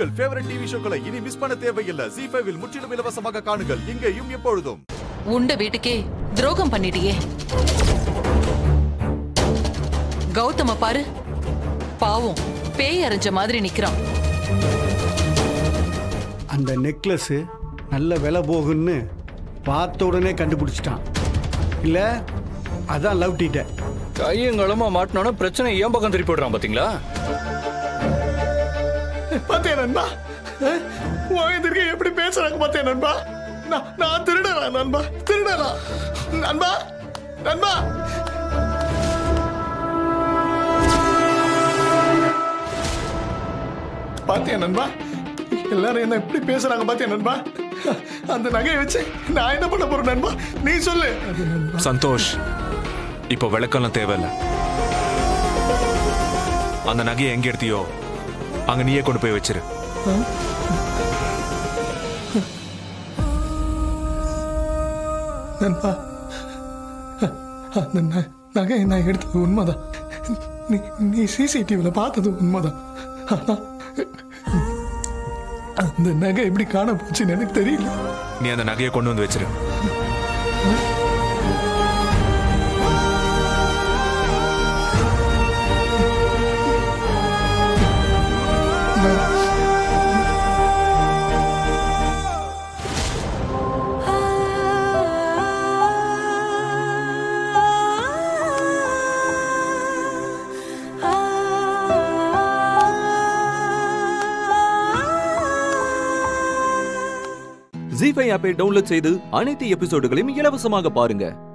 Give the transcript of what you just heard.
உங்கள் favourite TV ஷோக்களை இனி miss பண்ண தேவையில்லை ஜி ஃபைவில் முற்றிலும் இலவசமாக காணுங்கள் இங்கேயும் எப்பொழுதும் உண்ட வீட்டுக்கே துரோகம் பண்ணிட்டியே கௌதம பாரு பாவம் பேய் அரைஞ்ச மாதிரி நிக்கிறான் அந்த நெக்லஸ் நல்ல விலை போகுன்னு பார்த்த உடனே கண்டுபிடிச்சிட்டான் இல்லை அதான் லவ் டீட்ட கையங்களமா மாட்டினோன்னா பிரச்சனை ஏன் பக்கம் திருப்பி விடுறான் பாத்தீங்களா பாத்தியா நண்பா அஹ், உன் எதிர்க்க எப்படி பேசுறாங்க பாத்தியா நண்பா நான் நான் திருடனா நண்பா திருடனா நண்பா நண்பா பாத்தியா நண்பா எல்லாரும் என்ன எப்படி பேசுறாங்க பாத்தியா நண்பா அந்த நகையை வச்சு நான் என்ன பண்ண போறேன் நண்பா நீ சொல்லு அது நண்பா சந்தோஷ் இப்போ விளக்கெல்லாம் தேவையில்ல அந்த நகையை எங்க எடுத்தியோ அங்க நீயே கொண்டு போய் வச்சிரு நண்பா அந்த ந- நகையை நான் எடுத்தது உண்மைதான் நீ நீ சிசிடிவியில் பார்த்தது உண்மைதான் ஆனா அந்த நகை எப்படி காண போச்சுன்னு எனக்கு தெரியல நீ அந்த நகையை கொண்டு வந்து வச்சிரு ஜி ஃபைவ் ஆப்பை டவுன்லோட் செய்து அனைத்து எபிசோடுகளையும் இலவசமாக பாருங்க